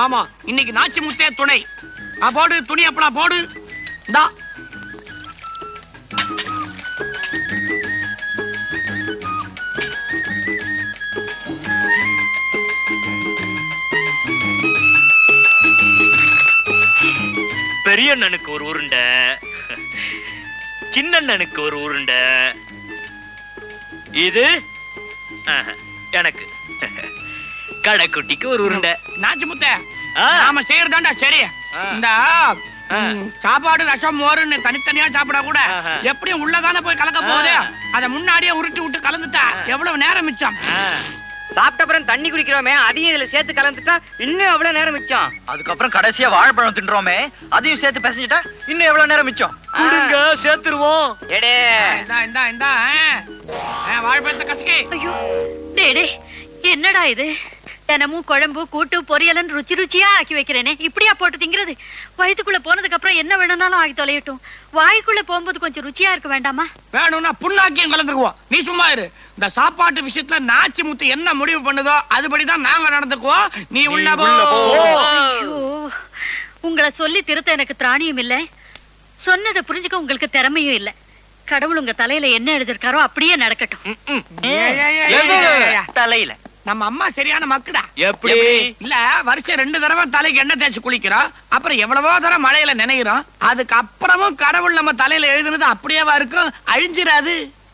ஆமா இன்னைக்கு நாச்சி முத்தே துணை ஆ, போடு துணி அப்பளா போடு இந்தா பெரியண்ணனுக்கு ஒரு உருண்டை சின்னண்ணனுக்கு ஒரு உருண்டை இது ஆஹா, எனக்கு கடைக்குட்டிக்கு ஒரு உருண்டை நாச்சி முத்தே ஆ. நாம செய்யறதாண்டா சரி ஆ. இந்த ம், சாப்பாடு ரசம் மோருன்னு தனித்தனியா சாப்பிட கூட ஆஹா. எப்படியும் உள்ளதானே போய் கலக்க போகுது ஆ. அத முன்னாடியே உருட்டி விட்டு கலந்துட்டா எவ்வளவு நேரம் மிச்சம் ஆ, சாப்பிட்ட அப்புறம் தண்ணி குடிக்கிறோமே அதையும் இதுல சேர்த்து கலந்துட்டா இன்னும் அவ்வளவு நேரம் மிச்சம் அதுக்கப்புறம் கடைசியா வாழைப்பழம் தின்றோமே அதையும் சேர்த்து பிசைஞ்சிட்டா இன்னும் எவ்வளவு நேரம் மிச்சம் கொடுங்க சேர்த்துருவோம் எடே இந்தா இந்தா இந்தா ஆ. ஆ, வாழைப்பழத்தை கசக்கி ஐயோ டேய் டேய் என்னடா இது தினமும் குழம்பு கூட்டு பொரியலன்னு ருச்சி ருச்சியா ஆக்கி வைக்கிறேனே இப்படியா போட்டு திங்கிறது வயித்துக்குள்ள போனதுக்கு அப்புறம் என்ன வேணும்னாலும் ஆகி தொலையட்டும் வாய்க்குள்ள போகும்போது கொஞ்சம் ருச்சியா இருக்க வேண்டாமா வேணும்னா புண்ணாக்கியும் கலந்துக்குவோம் நீ சும்மா இரு இந்த சாப்பாட்டு விஷயத்துல நாச்சி முத்து என்ன முடிவு பண்ணுதோ அதுபடிதான் நாங்க நடந்துக்குவோம் நீ உள்ள போ ஐயோ உங்களை சொல்லி திருத்த எனக்கு திராணியும் இல்ல சொன்னதை புரிஞ்சுக்க உங்களுக்கு திறமையும் இல்ல கடவுள் உங்க தலையில என்ன எழுதிருக்காரோ அப்படியே நடக்கட்டும் ஏய், ஏய், ஏய், ஏய், ஏய், ஏய். தலையில நம்ம அம்மா சரியான மக்குடா எப்படி இல்ல வருஷம் ரெண்டு தடவை தலைக்கு எண்ணெய் தேய்ச்சி குளிக்கிறோம் அப்புறம் எவ்வளவோ தடவை மழையில நினைக்கிறோம் அதுக்கு அப்புறமும் கடவுள் நம்ம தலையில எழுதுனது அப்படியேவா இருக்கும் அழிஞ்சிராது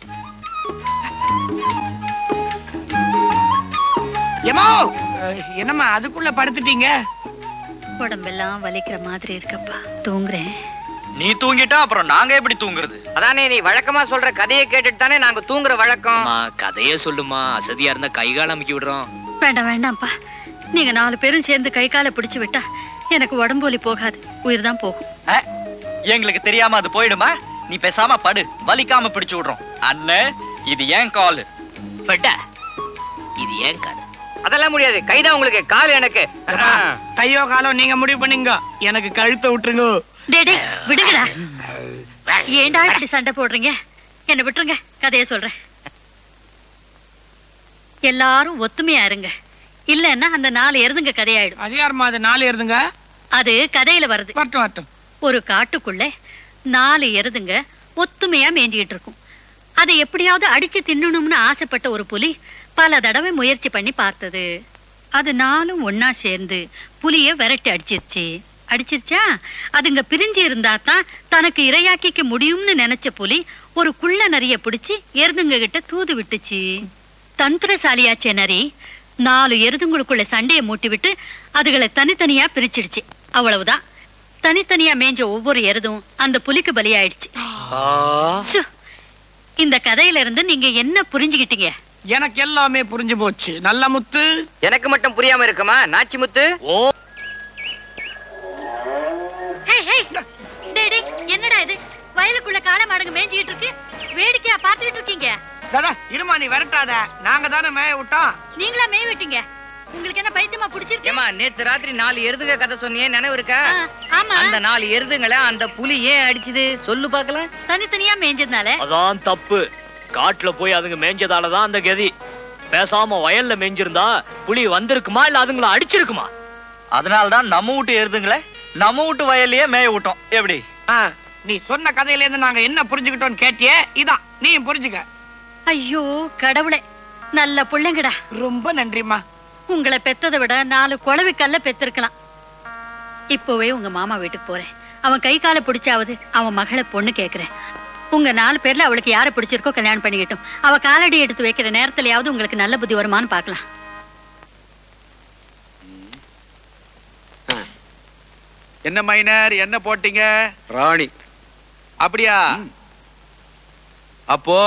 ஏமோ அஹ், என்னம்மா அதுக்குள்ள படுத்துட்டீங்க உடம்பெல்லாம் வலிக்கிற மாதிரி இருக்கப்பா தூங்குறேன் நீ தூங்கிட்டா அப்புறம் நாங்க எப்படி தூங்குறது அதானே நீ வழக்கமா சொல்ற கதையை கேட்டுட்டு தானே நாங்க தூங்குற வழக்கம் அம்மா கதையே சொல்லுமா அசதியா இருந்தா கை கால் அமுக்கி விடுறோம் வேண்டாம் வேண்டாம்ப்பா நீங்க நாலு பேரும் சேர்ந்து கை காலை பிடிச்சு விட்டா எனக்கு உடம்பு வலி போகாது உயிர் தான் போகும் அஹ், எங்களுக்கு தெரியாம அது போயிடுமா நீ பேசாம படு வலிக்காம பிடிச்சு விடுறோம் அண்ணன் இது ஏன் கால் பட்டா இது ஏன் கதை அதெல்லாம் முடியாது கைதான் உங்களுக்கு கால் எனக்கு ஏம்மா, கையோ காலோ நீங்க முடிவு பண்ணீங்க எனக்கு கழுத்தை விட்டுருங்க டேய் டேய் விடுங்கடா ஏன்டா இப்படி சண்டை போடுறீங்க என்ன விட்டுருங்க கதைய சொல்றேன் எல்லாரும் ஒத்துமையா இருங்க இல்லன்னா அந்த நாலு எருதுங்க கதையாயிடும் அது யாரும்மா அது நாலு ஏறுதுங்க அது கதையில வருது வரட்டும் வரட்டும் ஒரு காட்டுக்குள்ள நாலு எருதுங்க ஒத்துமையா மேய்ஞ்சிக்கிட்டு இருக்கும் அதை எப்படியாவது அடிச்சு தின்னணும்னு ஆசைப்பட்ட ஒரு புலி பல தடவை முயற்சி பண்ணி பார்த்தது அது நாலும் ஒண்ணா சேர்ந்து புலிய விரட்டி அடிச்சிருச்சு அடிச்சிருச்சா அதுங்க பிரிஞ்சு இருந்தா தான் தனக்கு இரையாக்கிக்க முடியும்னு நினைச்ச புலி ஒரு குள்ள நரிய பிடிச்சு எருதுங்க கிட்ட தூது விட்டுச்சு தந்திரசாலியாச்சே நரி நாலு எருதுங்களுக்குள்ள சண்டையை மூட்டி விட்டு அதுகளை தனித்தனியா பிரிச்சிடுச்சு அவ்வளவுதான் தனித்தனியா மேய்ஞ்ச ஒவ்வொரு எருதும் அந்த புலிக்கு பலியாயிடுச்சு சு, இந்த கதையில இருந்து நீங்க என்ன புரிஞ்சுக்கிட்டீங்க எனக்கு எல்லாமே புரிஞ்சு போச்சு நல்ல முத்து எனக்கு மட்டும் புரியாம இருக்குமா நாச்சி முத்து ஓ ஹே ஹே டேய் டேய் என்னடா இது வயலுக்குள்ள காளை மாடுங்க மேய்ஞ்சிட்டு இருக்கு வேடிக்கையா பார்த்துக்கிட்டு இருக்கீங்க தாதா இருமா நீ விரட்டாத நாங்க தானே மேய விட்டோம் நீங்களா மேய் விட்டீங்க உங்களுக்கு என்ன பைத்தியமா பிடிச்சிருக்கு ஏமா நேத்து ராத்திரி நாலு எருதுங்க கதை சொன்னியே நினைவு இருக்கா ஆ, ஆமா அந்த நாலு எருதுங்களை அந்த புலி ஏன் அடிச்சுது சொல்லு பாக்கலாம் தனித்தனியா மேய்ஞ்சதுனால அதான் தப்பு காட்டுல போய் அதுங்க மேய்ஞ்சதால தான் அந்த கதி பேசாம வயல்ல மேய்ஞ்சிருந்தா புலி வந்திருக்குமா இல்ல அதுங்கள அடிச்சிருக்குமா அதனால தான் நம்ம வீட்டு எருதுங்களே நம்ம வீட்டு வயல்லையே மேய விட்டோம் எப்படி ஆ, நீ சொன்ன கதையில இருந்து நாங்க என்ன புரிஞ்சுக்கிட்டோம்னு கேட்டியே இதான் நீ புரிஞ்சுக்க ஐயோ கடவுளே நல்ல புள்ளைங்கடா ரொம்ப நன்றிம்மா உங்களை பெத்ததை விட நாலு குழவி கல்ல பெத்திருக்கலாம் இப்போவே உங்க மாமா வீட்டுக்கு போறேன் அவன் கை காலை பிடிச்சாவது அவன் மகளை பொண்ணு கேக்குறேன் உங்க நாலு பேர்ல அவளுக்கு யாரை பிடிச்சிருக்கோ கல்யாணம் பண்ணிக்கிட்டும் அவ காலடி எடுத்து வைக்கிற நேரத்துலயாவது உங்களுக்கு நல்ல புத்தி வருமான்னு பார்க்கலாம் என்ன மைனர் என்ன போட்டீங்க ராணி அப்படியா அப்போ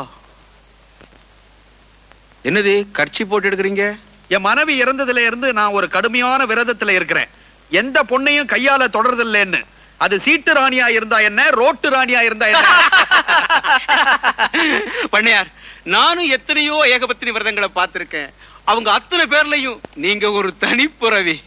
என்னது கட்சி போட்டு எடுக்கிறீங்க என் மனைவி இறந்ததுல இருந்து நான் ஒரு கடுமையான விரதத்துல இருக்கிறேன் எந்த பொண்ணையும் கையால தொடர்றதில்லைன்னு அது சீட்டு ராணியா இருந்தா என்ன ரோட்டு ராணியா இருந்தா என்ன பண்ணையார் நானும் எத்தனையோ ஏகபத்தினி விரதங்களை பார்த்திருக்கேன் அவங்க அத்தனை பேர்லயும் நீங்க ஒரு தனிப்புறவி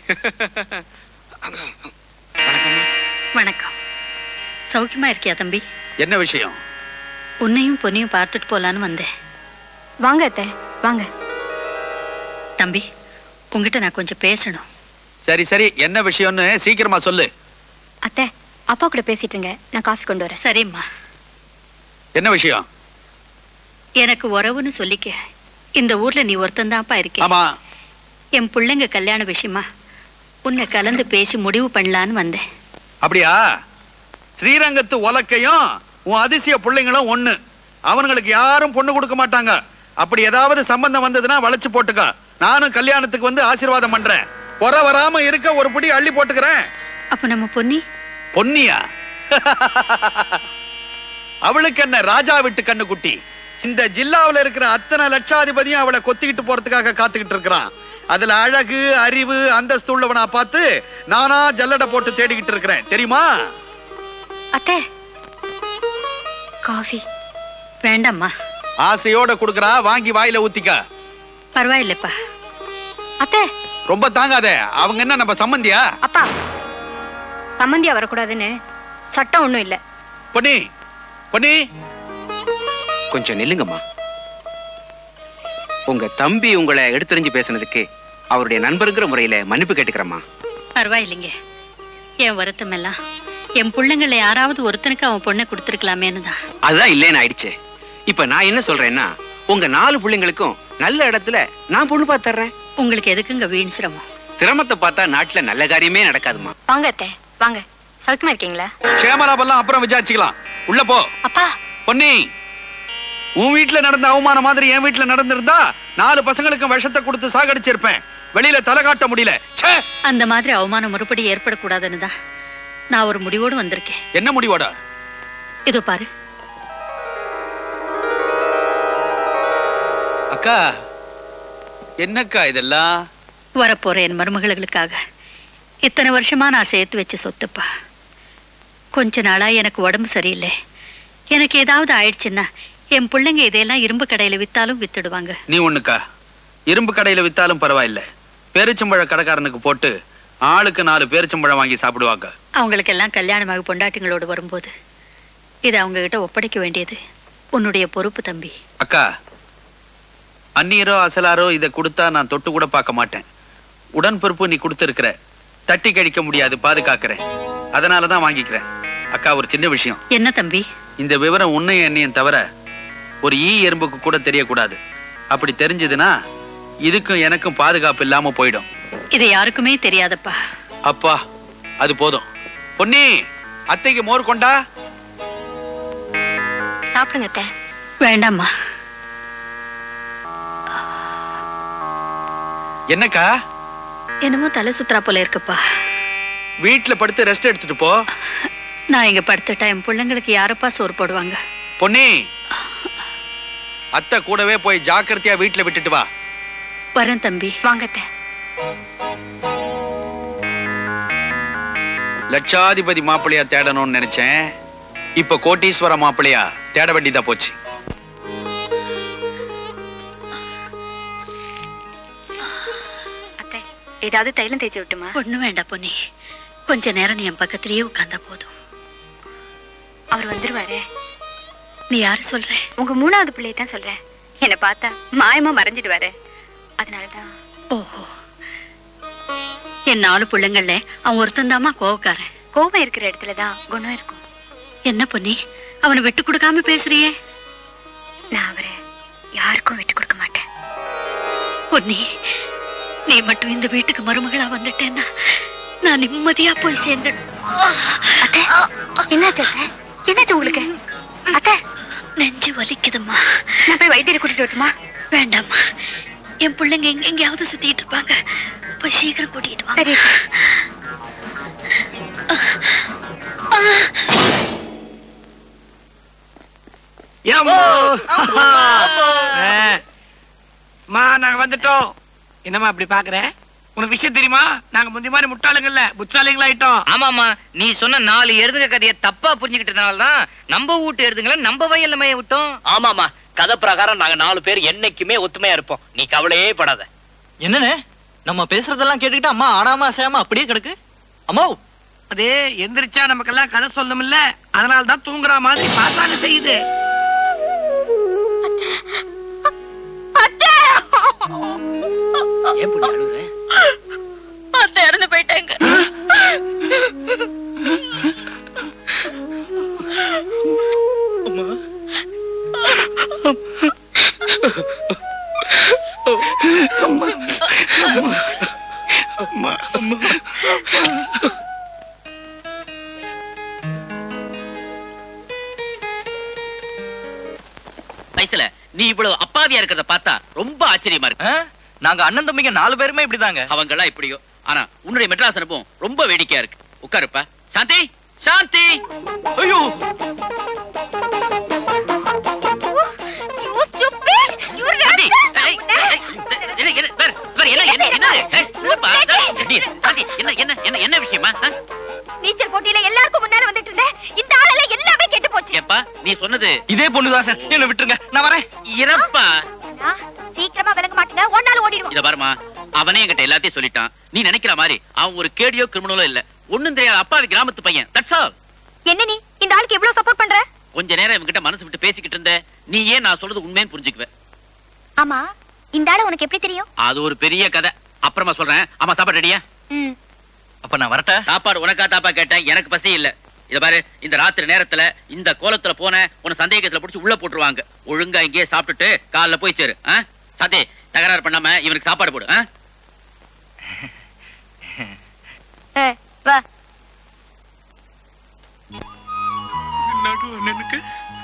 வணக்கம் சௌக்கியமா இருக்கியா தம்பி என்ன விஷயம் உன்னையும் பொன்னையும் பார்த்துட்டு போலான்னு வந்தேன் வாங்க அத்தை வாங்க தம்பி உங்ககிட்ட நான் கொஞ்சம் பேசணும் சரி சரி என்ன விஷயம்னு சீக்கிரமா சொல்லு அத்தை அப்பா கூட பேசிட்டு இருங்க நான் காஃபி கொண்டு வரேன் சரிம்மா என்ன விஷயம் எனக்கு உறவுன்னு சொல்லிக்க இந்த ஊர்ல நீ ஒருத்தன்தான்ப்பா இருக்கே ஆமா என் பிள்ளைங்க கல்யாண விஷயமா உன்னை கலந்து பேசி முடிவு பண்ணலான்னு வந்தேன் அப்படியா ஸ்ரீரங்கத்து உலக்கையும் உன் அதிசய பிள்ளைங்களும் ஒண்ணு அவனுங்களுக்கு யாரும் பொண்ணு கொடுக்க மாட்டாங்க அப்படி ஏதாவது சம்பந்தம் வந்ததுன்னா வளைச்சு போட்டுக்க நானும் கல்யாணத்துக்கு வந்து ஆசீர்வாதம் பண்றேன் குறை வராம இருக்க ஒரு பிடி அள்ளி போட்டுக்கிறேன் அப்ப நம்ம பொன்னி பொன்னியா அவளுக்கு என்ன ராஜா விட்டு கண்ணு குட்டி இந்த ஜில்லாவுல இருக்கிற அத்தனை லட்சாதிபதியும் அவளை கொத்திக்கிட்டு போறதுக்காக காத்துக்கிட்டு இருக்கிறான் அதுல அழகு அறிவு அந்தஸ்து உள்ளவனா பார்த்து நானா ஜல்லடை போட்டு தேடிக்கிட்டு இருக்கிறேன் தெரியுமா அத்தை காஃபி வேண்டாம்மா ஆசையோட குடுக்கறா வாங்கி வாயில ஊத்திக்க பரவாயில்லப்பா அத்தை ரொம்ப தாங்காத அவங்க என்ன நம்ம சம்மந்தியா அப்பா சம்மந்தியா வரக்கூடாதுன்னு சட்டம் ஒண்ணும் இல்ல பொன்னி பொன்னி கொஞ்சம் நில்லுங்கம்மா உங்க தம்பி உங்களை எடுத்தறிஞ்சு பேசுனதுக்கு அவருடைய நண்பருங்கிற முறையில மன்னிப்பு கேட்டுக்கிறேம்மா பரவாயில்லைங்க என் வருத்தம் எல்லாம் என் பிள்ளைங்கள யாராவது ஒருத்தனுக்கு அவன் பொண்ணை கொடுத்துருக்கலாமேன்னு தான் அதுதான் இல்லைன்னு ஆயிடுச்சு இப்ப நான் என்ன சொல்றேன்னா உங்க நாலு பிள்ளைங்களுக்கும் நல்ல இடத்துல நான் பொண்ணு பார்த்து தர்றேன் உங்களுக்கு எதுக்குங்க வீண் சிரமம் சிரமத்தை பார்த்தா நாட்டுல நல்ல காரியமே நடக்காதுமா வாங்க அத்தை வாங்க சௌக்கியமா இருக்கீங்களா க்ஷேமலாபெல்லாம் அப்புறம் விசாரிச்சுக்கலாம் உள்ள போ அப்பா பொன்னி உன் வீட்டுல நடந்த அவமானம் மாதிரி என் வீட்டுல நடந்திருந்தா நாலு பசங்களுக்கு விஷத்தை கொடுத்து சாகடிச்சிருப்பேன் வெளியில தலை காட்ட முடியல ச்சே அந்த மாதிரி அவமானம் மறுபடி ஏற்படக்கூடாதுன்னு தான் நான் ஒரு முடிவோடு வந்திருக்கேன் என்ன முடிவோட இதோ பாரு அக்கா என்னக்கா இதெல்லாம் வரப்போற என் மருமகளுக்காக இத்தனை வருஷமா நான் சேர்த்து வச்ச சொத்துப்பா கொஞ்ச நாளா எனக்கு உடம்பு சரியில்லை எனக்கு ஏதாவது ஆயிடுச்சுன்னா என் பிள்ளைங்க இதையெல்லாம் இரும்பு கடையில வித்தாலும் வித்துடுவாங்க நீ ஒண்ணுக்கா இரும்பு கடையில வித்தாலும் பரவாயில்ல பேரிச்சம்பழ கடைக்காரனுக்கு போட்டு ஆளுக்கு நாலு பேரிச்சம்பழம் வாங்கி சாப்பிடுவாங்க அவங்களுக்கெல்லாம் கல்யாணமாக பொண்டாட்டிங்களோடு வரும்போது இதை அவங்க கிட்ட ஒப்படைக்க வேண்டியது உன்னுடைய பொறுப்பு தம்பி அக்கா அந்நியரோ அசலாரோ இதை கொடுத்தா நான் தொட்டு கூட பார்க்க மாட்டேன் உடன்பிறப்பு நீ கொடுத்துருக்கிற தட்டி கழிக்க முடியாது பாதுகாக்கிறேன் அதனால தான் வாங்கிக்கிறேன் அக்கா ஒரு சின்ன விஷயம் என்ன தம்பி இந்த விவரம் உன்னையும் என்னையும் தவிர ஒரு ஈ எறும்புக்கு கூட தெரியக்கூடாது அப்படி தெரிஞ்சதுன்னா இதுக்கும் எனக்கும் பாதுகாப்பு இல்லாம போயிடும் இது யாருக்குமே தெரியாதப்பா அப்பா அது போதும் பொன்னி அத்தைக்கு மோர் கொண்டா சாப்பிடுங்க அத்தை வேண்டாம்மா என்னக்கா என்னமோ தலை சுத்துறா போல இருக்குப்பா வீட்டுல படுத்து ரெஸ்ட் எடுத்துட்டு போ நான் இங்க படுத்துட்டா என் பிள்ளைங்களுக்கு யாரப்பா சோறு போடுவாங்க பொன்னி அத்தை கூடவே போய் ஜாக்கிரதையா வீட்டுல விட்டுட்டு வா வரேன் தம்பி வாங்க அத்தை லட்சாதிபதி மாப்பிள்ளையா தேடணும்னு நினைச்சேன் இப்ப கோட்டீஸ்வர மாப்பிள்ளையா தேட வேண்டியதா போச்சு அத்தை ஏதாவது தைலம் தேய்ச்சி விட்டுமா ஒண்ணும் வேண்டாம் பொன்னி கொஞ்ச நேரம் நீ என் பக்கத்திலேயே உட்கார்ந்தா போதும் அவர் வந்துருவாரு நீ யாரு சொல்ற உங்க மூணாவது பிள்ளையை தான் சொல்றேன் என்னை பார்த்தா மாயமா மறைஞ்சிடுவாரு அதனாலதான் ஓஹோ என் நாலு பிள்ளைங்கள்ல அவன் ஒருத்தந்தாமா கோவக்காரன் கோபம் இருக்கிற இடத்துல தான் குணம் இருக்கும் என்ன பொன்னி அவனை விட்டு கொடுக்காம பேசுறியே நான் அவரை யாருக்கும் விட்டு கொடுக்க மாட்டேன் பொன்னி நீ மட்டும் இந்த வீட்டுக்கு மருமகளா வந்துட்டேன்னா நான் நிம்மதியா போய் சேர்ந்துடும் அத்தை என்னாச்சு அத்தை என்னாச்சு உங்களுக்கு அத்தை நெஞ்சு வலிக்குதும்மா நான் போய் வைத்தியரை கூட்டிட்டு வரட்டுமா வேண்டாம்மா என் பிள்ளைங்க எங்க எங்கேயாவது சுத்திட்டு இருப்பாங்க போய் சீக்கிரம் கூட்டிட்டு வா சரி அத்தை. மா நாங்க வந்துட்டோம் என்னம்மா அப்படி பாக்குற உனக்கு விஷயம் தெரியுமா நாங்க முந்தி மாதிரி முட்டாளுங்கல்ல புத்தாளிங்களாயிட்டோம் ஆமாமா நீ சொன்ன நாலு எழுதுக கதையை தப்பா புரிஞ்சுக்கிட்டதுனால தான் நம்ம வீட்டு எழுதுங்களை நம்ம வயல்ல மேய விட்டோம் ஆமாமா கதை பிரகாரம் நாங்க நாலு பேர் என்னைக்குமே ஒத்துமையா இருப்போம் நீ கவலையே படாத என்னண்ணே நம்ம பேசுறதெல்லாம் கேட்டுக்கிட்டு அம்மா ஆடாம அசையாம அப்படியே கிடக்கு அம்மா அது எந்திரிச்சா நமக்கெல்லாம் கதை சொல்லணும்ல அதனால தான் தூங்குற மாதிரி பாசாங்க செய்யுது ஏன் புடி அழுகுற அத்தை இறந்து போயிட்டாங்க வயசுல நீ இவ்வளவு அப்பாவியா இருக்கிறத பார்த்தா ரொம்ப ஆச்சரியமா இருக்கு ஆ? நாங்க அண்ணன் தம்பிங்க நாலு பேருமே இப்படிதாங்க அவங்க எல்லாம் இப்படியோ ஆனா உன்னுடைய மெட்ராஸ் அனுபவம் ரொம்ப வேடிக்கையா இருக்கு உட்காருப்பா சாந்தி சாந்தி ஐயோ சாந்தி ஏய், ஏய், ஏய், என்ன, என்ன, வேற, வேற, என்ன, என்ன, என்ன, ஏய், என்னப்பா, ஏய், சாந்தி, என்ன, என்ன, என்ன, என்ன விஷயமா ஆ? நீச்சல் போட்டியில எல்லாருக்கும் முன்னால வந்துட்டு இருந்தேன் இந்த ஆளால எல்லாமே கெட்டு போச்சு ஏப்பா நீ சொன்னது இதே பொண்ணுதான் சார் என்ன விட்டுருங்க நான் வரேன் இறப்பா அண்ணா, சீக்கிரமா விளங்க மாட்டீங்க ஒன்னால ஓடிடுவோம் இத பாருமா அவனே என்கிட்ட எல்லாத்தையும் சொல்லிட்டான் நீ நினைக்கிற மாதிரி அவன் ஒரு கேடியோ கிரிமினலோ இல்ல ஒண்ணும் தெரியாத அப்பாவி கிராமத்து பையன் தட்ஸ் ஆல் என்ன நீ இந்த ஆளுக்கு எவ்வளவு சப்போர்ட் பண்ற கொஞ்ச நேரம் இவன்கிட்ட மனசு விட்டு பேசிக்கிட்டு இருந்த நீ ஏன் நான் சொல்றது உண்மைன்னு புரிஞ்சுக்குவேன் ஆமா இந்த ஆளு உனக்கு எப்படி தெரியும் அது ஒரு பெரிய கதை அப்புறமா சொல்றேன் ஆமா சாப்பாடு ரெடியா ம் அப்ப நான் வரட்டா சாப்பாடு உனக்கா தாப்பா கேட்டேன் எனக்கு பசி இல்ல இத பாரு இந்த ராத்திரி நேரத்துல இந்த கோலத்துல போன உன சந்தேகத்துல புடிச்சு உள்ள போட்டுருவாங்க ஒழுங்கா இங்கேயே சாப்பிட்டுட்டு காலைல போய் சேரு ஆ? சந்தே தகராறு பண்ணாம இவனுக்கு சாப்பாடு போடு ஆ? ஏய், வா நடு அண்ணனுக்கு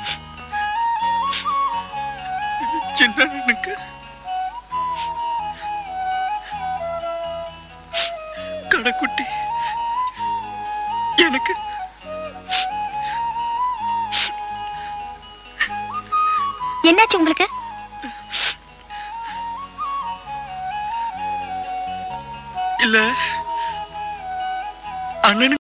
இது சின்ன அண்ணனுக்கு கடைக்குட்டி எனக்கு என்னாச்சு உங்களுக்கு இல்ல அண்ணனுக்கு